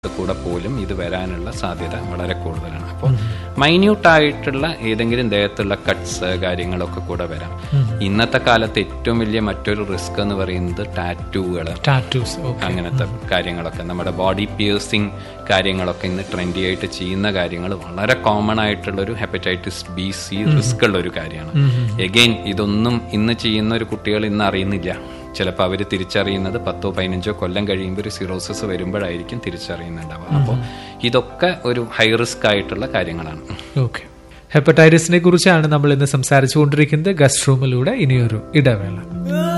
കൂടെ പോലും ഇത് വരാനുള്ള സാധ്യത വളരെ കൂടുതലാണ് അപ്പോൾ മൈന്യൂട്ടായിട്ടുള്ള ഏതെങ്കിലും ദേഹത്തുള്ള കട്ട്സ് കാര്യങ്ങളൊക്കെ കൂടെ വരാം ഇന്നത്തെ കാലത്ത് ഏറ്റവും വലിയ മറ്റൊരു റിസ്ക് എന്ന് പറയുന്നത് ടാറ്റൂകൾ ടാറ്റൂസ് ഓക്കെ അങ്ങനത്തെ കാര്യങ്ങളൊക്കെ നമ്മുടെ ബോഡി പിയേഴ്സിങ് കാര്യങ്ങളൊക്കെ ഇന്ന് ട്രെൻഡി ആയിട്ട് ചെയ്യുന്ന കാര്യങ്ങൾ വളരെ കോമൺ ആയിട്ടുള്ള ഒരു ഹെപ്പറ്റൈറ്റിസ് ബി സി റിസ്ക് ഉള്ള ഒരു കാര്യമാണ് എഗെയിൻ ഇതൊന്നും ഇന്ന് ചെയ്യുന്ന ഒരു കുട്ടികൾ ഇന്ന് അറിയുന്നില്ല ചിലപ്പോൾ അവർ തിരിച്ചറിയുന്നത് പത്തോ പതിനഞ്ചോ കൊല്ലം കഴിയുമ്പോൾ ഒരു സിറോസിസ് വരുമ്പോഴായിരിക്കും തിരിച്ചറിയുന്നുണ്ടാവുക അപ്പോൾ ഇതൊക്കെ ഒരു ഹൈ റിസ്ക് ആയിട്ടുള്ള കാര്യങ്ങളാണ് ഓക്കെ ഹെപ്പറ്റൈറ്റിസിനെ കുറിച്ചാണ് നമ്മൾ ഇന്ന് സംസാരിച്ചുകൊണ്ടിരിക്കുന്നത് ഗസ്റ്റ് റൂമിലൂടെ ഇനിയൊരു ഇടവേള